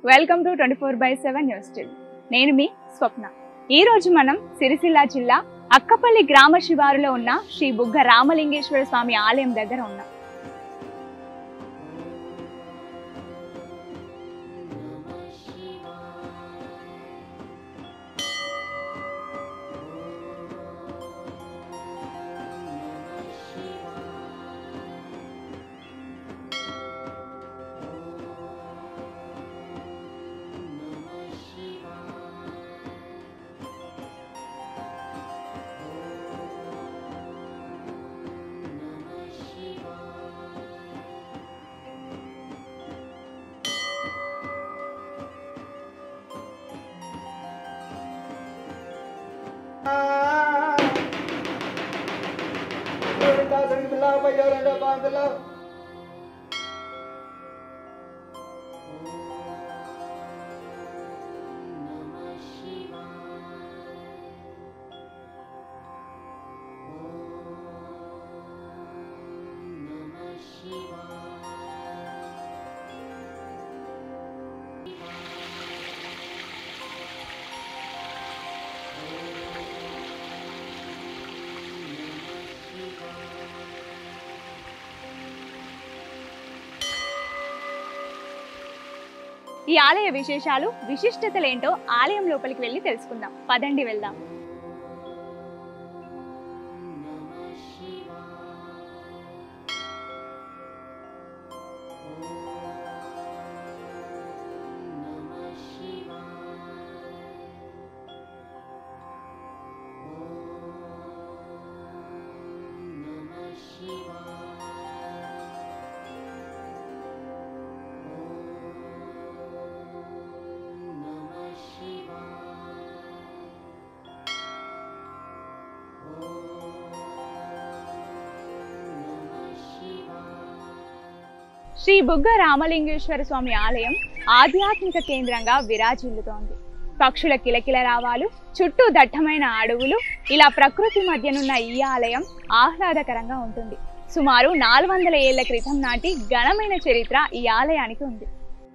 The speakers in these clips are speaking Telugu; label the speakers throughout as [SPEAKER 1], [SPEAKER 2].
[SPEAKER 1] Welcome to twenty four by seven news TV నేను మీ స్వప్న ఈ రోజు మనం సిరిసిల్ల జిల్లా అక్కపల్లి గ్రామ శివారులో ఉన్న శ్రీ బుగ్గ రామలింగేశ్వర స్వామి ఆలయం దగ్గర ఉన్నాం ఈ ఆలయ విశేషాలు విశిష్టతలేంటో ఆలయం లోపలికి వెళ్ళి తెలుసుకుందాం పదండి వెళ్దాం శ్రీ బుగ్గ రామలింగేశ్వర స్వామి ఆలయం ఆధ్యాత్మిక కేంద్రంగా విరాజిల్లుతోంది పక్షుల కిలకిల రావాలు చుట్టూ దట్టమైన అడవులు ఇలా ప్రకృతి మధ్యనున్న ఈ ఆలయం ఆహ్లాదకరంగా ఉంటుంది సుమారు నాలుగు వందల ఏళ్ల క్రితం నాటి ఘనమైన చరిత్ర ఈ ఆలయానికి ఉంది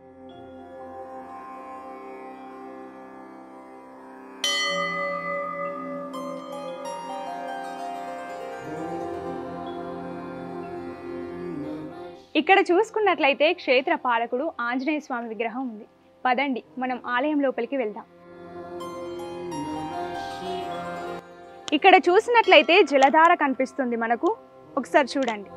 [SPEAKER 1] ఇక్కడ చూసుకున్నట్లయితే క్షేత్ర పాలకుడు ఆంజనేయ స్వామి విగ్రహం ఉంది పదండి మనం ఆలయం లోపలికి వెళ్దాం ఇక్కడ చూసినట్లయితే జలధార కనిపిస్తుంది మనకు ఒకసారి చూడండి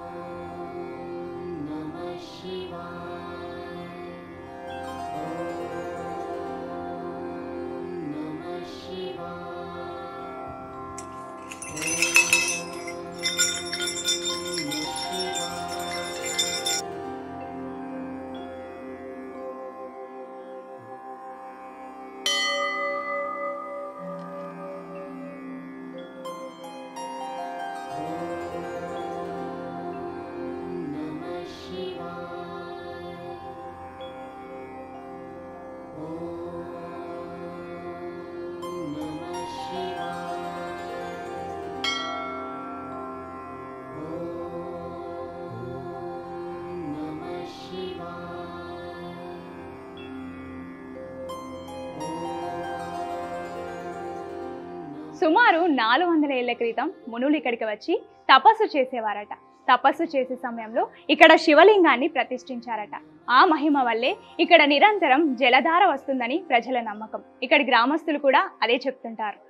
[SPEAKER 1] సుమారు నాలుగు వందల ఏళ్ల క్రితం మునులు ఇక్కడికి వచ్చి తపస్సు చేసేవారట తపస్సు చేసే సమయంలో ఇక్కడ శివలింగాన్ని ప్రతిష్ఠించారట ఆ మహిమ వల్లే ఇక్కడ నిరంతరం జలధార వస్తుందని ప్రజల నమ్మకం ఇక్కడి గ్రామస్తులు కూడా అదే చెప్తుంటారు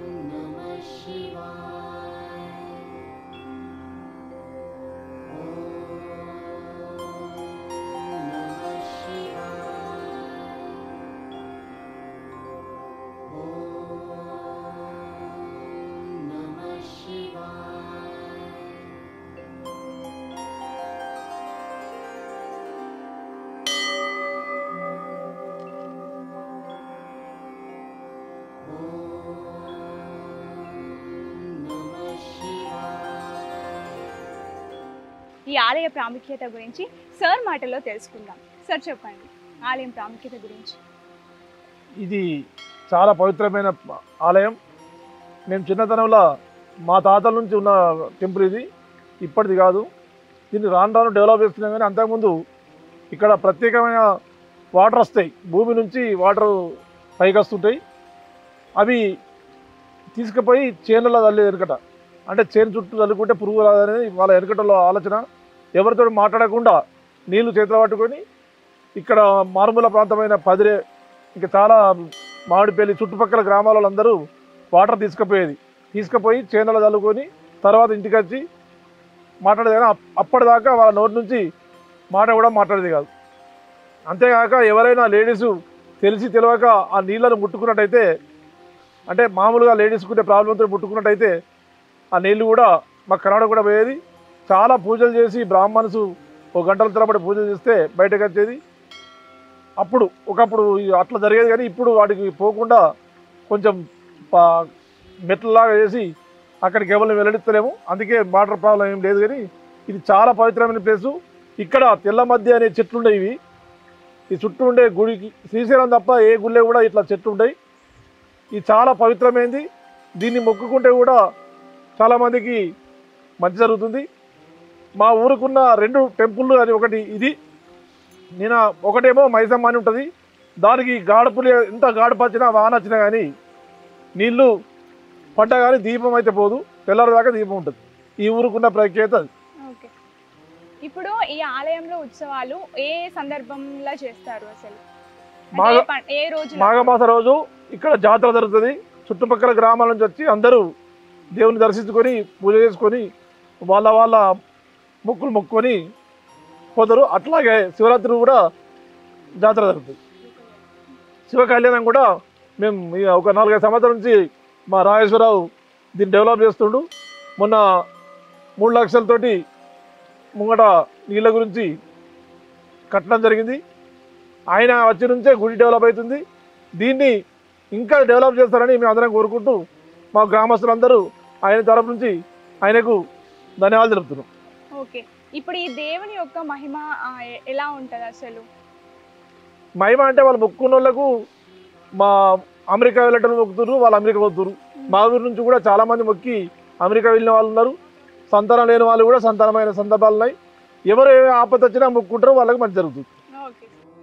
[SPEAKER 2] Shiva.
[SPEAKER 1] ఈ ఆలయ ప్రాముఖ్యత గురించి సార్ మాటల్లో తెలుసుకుందాం సార్ చెప్పండి ఆలయం ప్రాముఖ్యత గురించి
[SPEAKER 2] ఇది చాలా పవిత్రమైన ఆలయం మేము చిన్నతనంలో మా తాతల నుంచి ఉన్న టెంపుల్ ఇది ఇప్పటిది కాదు దీన్ని రాను రాను డెవలప్ చేస్తున్నాం కానీ అంతకుముందు ఇక్కడ ప్రత్యేకమైన వాటర్ వస్తాయి భూమి నుంచి వాటర్ పైకి వస్తుంటాయి అవి తీసుకుపోయి చేనులో చల్లి వెనకట అంటే చేను చుట్టూ చల్లుకుంటే పురుగు రాదనేది వాళ్ళ వెనకటలో ఆలోచన ఎవరితో మాట్లాడకుండా నీళ్లు చేతిలో పట్టుకొని ఇక్కడ మారుమూల ప్రాంతమైన పదిరే ఇంకా చాలా మామిడిపల్లి చుట్టుపక్కల గ్రామాల వాళ్ళందరూ వాటర్ తీసుకుపోయేది తీసుకుపోయి చేనులో చల్లుకొని తర్వాత ఇంటికి వచ్చి మాట్లాడేది కానీ అప్- అప్పటిదాకా వాళ్ళ నోటి నుంచి మాట కూడా మాట్లాడేది కాదు అంతేకాక ఎవరైనా లేడీస్ తెలిసి తెలియక ఆ నీళ్ళను ముట్టుకున్నట్టయితే అంటే మామూలుగా లేడీస్కుంటే ప్రాబ్లంతో ముట్టుకున్నట్టయితే ఆ నీళ్ళు కూడా మాకు కన్నడ కూడా పోయేది చాలా పూజలు చేసి బ్రాహ్మణ్స్ ఒక గంటల తరబడి పూజలు చేస్తే బయటకు వచ్చేది అప్పుడు ఒకప్పుడు ఇ- అట్లా జరిగేది కానీ ఇప్పుడు వాటికి పోకుండా కొంచెం పా- మెట్లలాగా చేసి అక్కడికి ఎవరిని వెళ్ళడిస్తలేము అందుకే వాటర్ ప్రాబ్లం ఏం లేదు కానీ ఇది చాలా పవిత్రమైన ప్లేసు ఇక్కడ తెల్ల మధ్య అనే చెట్లు ఉండేవి ఇవి ఈ చుట్టూ ఉండే గుడికి శ్రీశైలం తప్ప ఏ గుళ్ళే కూడా ఇట్లా చెట్లు ఉంటాయి ఇది చాలా పవిత్రమైనది దీన్ని మొక్కుకుంటే కూడా చాలామందికి మంచి జరుగుతుంది మా ఊరుకున్న రెండు టెంపుల్ అది ఒకటి ఇది నేను ఒకటేమో మైసమ్మ అని ఉంటుంది దానికి గాడుపులు ఎంత గాడుపు వచ్చినా వాన వచ్చినా కానీ నీళ్లు పడ్డా కానీ దీపం అయితే పోదు తెల్లారిదాకా దీపం ఉంటుంది ఈ ఊరుకున్న ప్రఖ్యాత అది
[SPEAKER 1] ఓకే ఇప్పుడు ఈ ఆలయంలో ఉత్సవాలు ఏ సందర్భంలో చేస్తారు అసలు అంటే
[SPEAKER 2] మాఘ-
[SPEAKER 1] ఏ పం- ఏ రోజు
[SPEAKER 2] మాఘమాస రోజు ఇక్కడ జాతర జరుగుతుంది చుట్టుపక్కల గ్రామాల నుంచి వచ్చి అందరూ దేవుని దర్శించుకొని పూజ చేసుకొని వాళ్ళ వాళ్ళ మొక్కులు మొక్కుకొని పోతారు అట్లాగే శివరాత్రి కూడా జాతర జరుగుతుంది శివ కళ్యాణం కూడా మేము ఈ ఒక నాలుగైదు సంవత్సరాల నుంచి మా రాజేశ్వరరావు దీన్ని డెవలప్ చేస్తుండు మొన్న మూడు లక్షలతోటి ముంగట నీళ్ళ గురించి కట్టడం జరిగింది ఆయన వచ్చి నుంచే గుడి డెవలప్ అవుతుంది దీన్ని ఇంకా డెవలప్ చేస్తారని మేము అందరం కోరుకుంటూ మా గ్రామస్తులందరూ ఆయన తరపు నుంచి ఆయనకు ధన్యవాదాలు తెలుపుతున్నాం
[SPEAKER 1] ఓకే ఇప్పుడు ఈ దేవుని యొక్క మహిమ ఆ, ఎ- ఎలా ఉంటది అసలు
[SPEAKER 2] మహిమ అంటే వాళ్ళు మొక్కున్న వాళ్ళకు మా అమెరికా వెళ్ళటం మొక్కుతున్నారు వాళ్ళు అమెరికా పోతున్నారు మా ఊరి నుంచి కూడా చాలా మంది మొక్కి అమెరికా వెళ్ళిన వాళ్ళు ఉన్నారు సంతానం లేని వాళ్ళు కూడా సంతానమైన సందర్భాలు ఉన్నాయి ఎవరు ఏ ఆపద వచ్చినా మొక్కుంటారో వాళ్ళకి మంచి జరుగుతుంది
[SPEAKER 1] ఓకే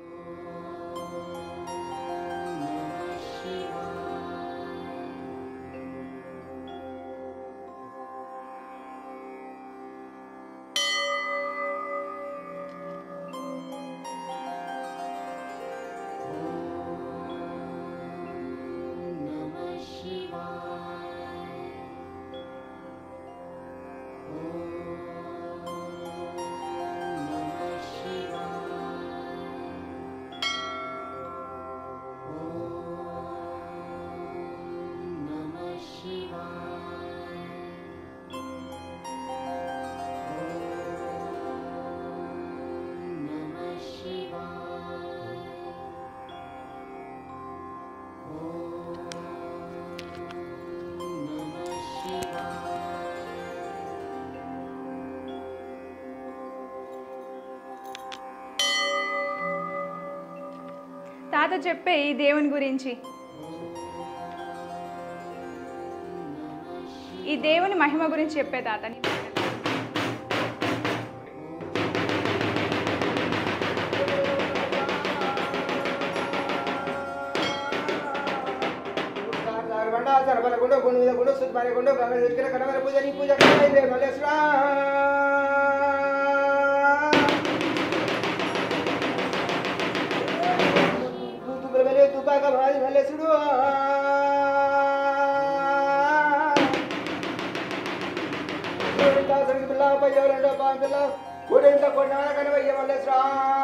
[SPEAKER 1] తాత చెప్పే ఈ దేవుని గురించి ఈ దేవుని మహిమ గురించి చెప్పే తాత నీ మాటల్లో.
[SPEAKER 3] బండ సరబల గుండు గుండు మీద గుండు సుత్మారి గుండు గంగ దగ్గర కడమల పూజ నీ పూజ కడమైంది మల్లేశ్వరా తుబ్బరమలే తుపాక భాది మల్లేశుడు దాసరికి పిల్ల పయ్యవరండో పాం పిల్ల కూడింత కొన్నాళ్ళ కనవయ్య మల్లేశ్వరా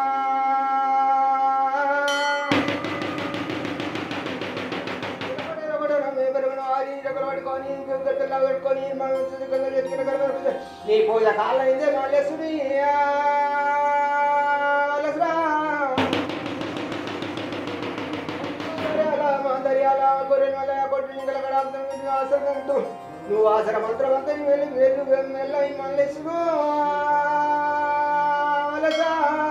[SPEAKER 3] నీ పూజ కాళ్ళైందే మల్లేశ్వరి నువ్వు ఆసర మంత్రవంతని వెళ్ళి వేలు మెల్ల మల్లేశ్వరు మలసా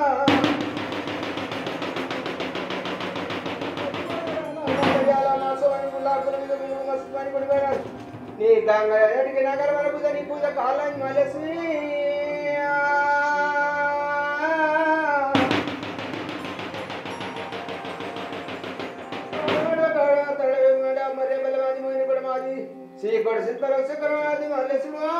[SPEAKER 3] నీ గంగ ఎడికి నగర మన పూజ నీ పూజ కాలని మలసి శ్రీకొడు సిద్ధర శిఖరమాది మల్లెసివా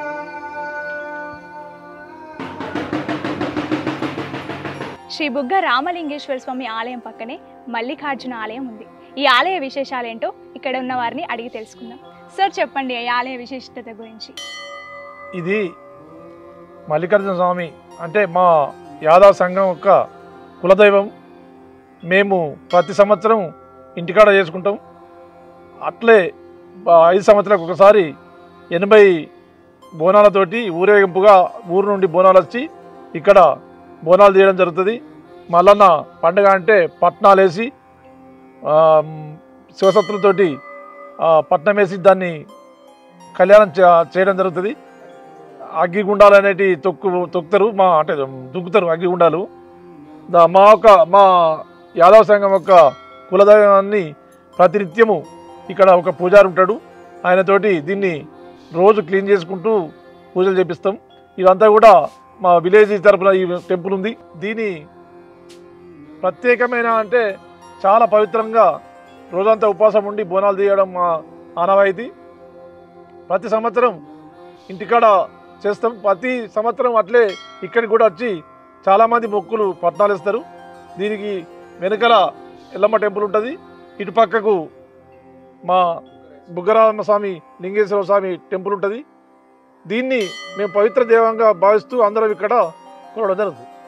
[SPEAKER 1] శ్రీ బుగ్గ రామలింగేశ్వర స్వామి ఆలయం పక్కనే మల్లికార్జున ఆలయం ఉంది ఈ ఆలయ విశేషాలేంటో ఇక్కడ ఉన్న వారిని అడిగి తెలుసుకుందాం సార్ చెప్పండి ఈ ఆలయ విశిష్టత గురించి
[SPEAKER 2] ఇది మల్లికార్జున స్వామి అంటే మా యాదవ సంఘం యొక్క కులదైవం మేము ప్రతి సంవత్సరం ఇంటికాడ చేసుకుంటాం అట్లే ఆ, ఐదు సంవత్సరాలకు ఒకసారి ఎనభై బోనాలతోటి ఊరేగింపుగా ఊరు నుండి బోనాలు వచ్చి ఇక్కడ బోనాలు తీయడం జరుగుతుంది మల్లన్న పండుగ అంటే పట్నాలు వేసి ఆ, శివసత్తులతోటి ఆ, పట్నం వేసి దాన్ని కళ్యాణం చే- చేయడం జరుగుతుంది అగ్గిగుండాలు అనేటి తొక్కు తొక్కుతారు మా అంటే దుక్కుతారు అగ్గిగుండాలు దా- మా యొక్క మా యాదవ సంఘం యొక్క కులదైవాన్ని ప్రతినిత్యము ఇక్కడ ఒక పూజారి ఉంటాడు ఆయనతోటి దీన్ని రోజు క్లీన్ చేసుకుంటూ పూజలు చేపిస్తాం ఇదంతా కూడా మా విలేజ్ తరపున ఈ టెంపుల్ ఉంది దీని ప్రత్యేకమైన అంటే చాలా పవిత్రంగా రోజంతా ఉపవాసం ఉండి బోనాలు తీయడం మా ఆనవాయితీ ప్రతి సంవత్సరం ఇంటికాడ చేస్తాం ప్రతి సంవత్సరం అట్లే ఇక్కడికి కూడా వచ్చి చాలామంది మొక్కులు పట్నాలు ఇస్తారు దీనికి వెనుకల ఎల్లమ్మ టెంపుల్ ఉంటుంది ఇటు పక్కకు మా బుగ్గరామ స్వామి లింగేశ్వర స్వామి టెంపుల్ ఉంటుంది దీన్ని మేము పవిత్ర దేవంగా భావిస్తూ అందరం ఇక్కడ కొనడం జరుగుతుంది